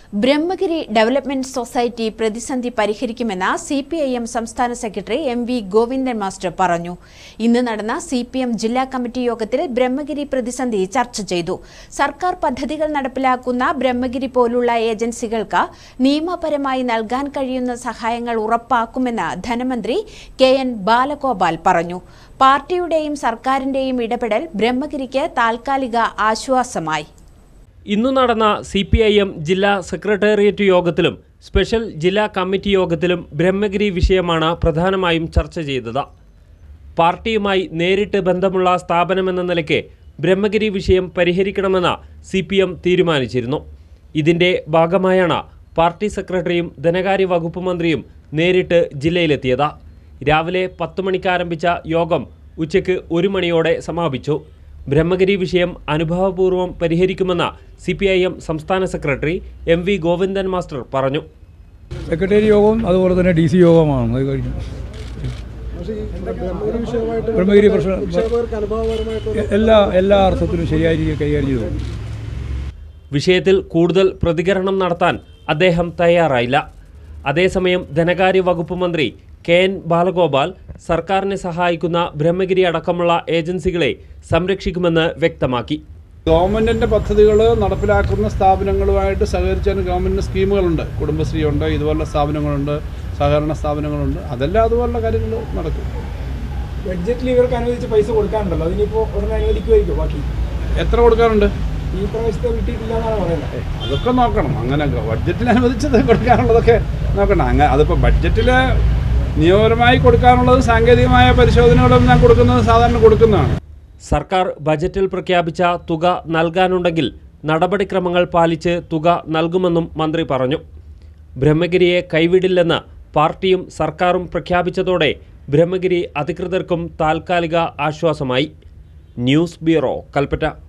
Brahmagiri development society പ്രതിസന്ധി പരിഹരിക്കുമെന്ന് C P I M സംസ്ഥാന secretary M V Govindan master പറഞ്ഞു ഇന്ന് നടന്ന സി പി എം ജില്ലാ കമ്മിറ്റി യോഗത്തിൽ ബ്രഹ്മഗിരി പ്രതിസന്ധി ചർച്ച ചെയ്തു സർക്കാർ പദ്ധതികൾ നടപ്പിലാക്കുന്ന ബ്രഹ്മഗിരി പോലുള്ള ഏജൻസികൾക്ക് നിയമപരമായി നൽകാൻ കഴിയുന്ന സഹായങ്ങൾ ഉറപ്പാക്കുമെന്ന് ധനമന്ത്രി കെ എൻ ബാലഗോപാൽ പറഞ്ഞു പാർട്ടിയുടെയും സർക്കാരിന്റെയും ഇടപെടൽ ബ്രഹ്മഗിരിക്ക് താൽക്കാലിക ആശ്വാസമായി ഇന്നു നടന്ന സി പി ഐ എം ജില്ലാ സെക്രട്ടേറിയറ്റ് യോഗത്തിലും സ്പെഷ്യൽ ജില്ലാ കമ്മിറ്റി യോഗത്തിലും ബ്രഹ്മഗിരി വിഷയമാണ് പ്രധാനമായും ചർച്ച ചെയ്തത് പാർട്ടിയുമായി നേരിട്ട് ബന്ധമുള്ള സ്ഥാപനമെന്ന നിലയ്ക്ക് ബ്രഹ്മഗിരി വിഷയം പരിഹരിക്കണമെന്ന് സി പി എം തീരുമാനിച്ചിരുന്നു ഇതിൻ്റെ ഭാഗമായാണ് പാർട്ടി സെക്രട്ടറിയും ധനകാര്യ വകുപ്പ് മന്ത്രിയും നേരിട്ട് ജില്ലയിലെത്തിയത് രാവിലെ പത്ത് മണിക്ക് ആരംഭിച്ച യോഗം ഉച്ചയ്ക്ക് ഒരു മണിയോടെ സമാപിച്ചു ബ്രഹ്മഗിരി വിഷയം അനുഭവപൂർവ്വം പരിഹരിക്കുമെന്ന് സി പി ഐ എം സംസ്ഥാന secretary M V Govindan master പറഞ്ഞു സെക്രട്ടറി യോഗവും അതുപോലെ തന്നെ ഡി സി യോഗവുമാണ് അത് കഴിഞ്ഞു ബ്രഹ്മഗിരി പ്രശ്നം എല്ലാ എല്ലാ അർത്ഥത്തിലും ശരിയായ രീതിയിൽ കൈകാര്യം ചെയ്തു വിഷയത്തിൽ കൂടുതൽ പ്രതികരണം നടത്താൻ അദ്ദേഹം തയ്യാറായില്ല അതേസമയം ധനകാര്യ വകുപ്പ് മന്ത്രി കെ എൻ ബാലഗോപാൽ സർക്കാരിനെ സഹായിക്കുന്ന ബ്രഹ്മഗിരി അടക്കമുള്ള ഏജൻസികളെ സംരക്ഷിക്കുമെന്ന് വ്യക്തമാക്കി ഗവൺമെൻറ്റിൻ്റെ പദ്ധതികൾ നടപ്പിലാക്കുന്ന സ്ഥാപനങ്ങളുമായിട്ട് സഹകരിച്ചാണ് ഗവൺമെൻറ്റിന് സ്കീമുകളുണ്ട് കുടുംബശ്രീ ഉണ്ട് ഇതുപോലുള്ള സ്ഥാപനങ്ങളുണ്ട് സഹകരണ സ്ഥാപനങ്ങളുണ്ട് അതെല്ലാം അതുപോലുള്ള കാര്യങ്ങൾ നടക്കും ബഡ്ജറ്റിൽ ഇവർക്ക് അനുവദിച്ച പൈസ കൊടുക്കാനുണ്ടല്ലോ അതിനിപ്പോൾ ഉടനെ അനുവദിക്കുമായിരിക്കും ബാക്കി എത്ര കൊടുക്കാറുണ്ട് ഈ പ്രാവശ്യത്തെ കിട്ടിയിട്ടില്ല എന്നാണ് പറയുന്നത് അതൊക്കെ നോക്കണം അങ്ങനെ ബഡ്ജറ്റിൽ അനുവദിച്ചത് കൊടുക്കാനുള്ളതൊക്കെ നോക്കണം അങ്ങനെ അതിപ്പോൾ ബഡ്ജറ്റിൽ നിയമപരമായി കൊടുക്കാനുള്ളത് സാങ്കേതികമായ പരിശോധനകളും ഞാൻ കൊടുക്കുന്നത് സാധാരണ കൊടുക്കുന്നതാണ് സർക്കാർ ബജറ്റിൽ പ്രഖ്യാപിച്ച തുക നൽകാനുണ്ടെങ്കിൽ നടപടിക്രമങ്ങൾ പാലിച്ച് തുക നൽകുമെന്നും മന്ത്രി പറഞ്ഞു ബ്രഹ്മഗിരിയെ കൈവിടില്ലെന്ന് പാർട്ടിയും സർക്കാരും പ്രഖ്യാപിച്ചതോടെ ബ്രഹ്മഗിരി അധികൃതർക്കും താൽക്കാലിക ആശ്വാസമായി ന്യൂസ് ബ്യൂറോ കൽപ്പറ്റ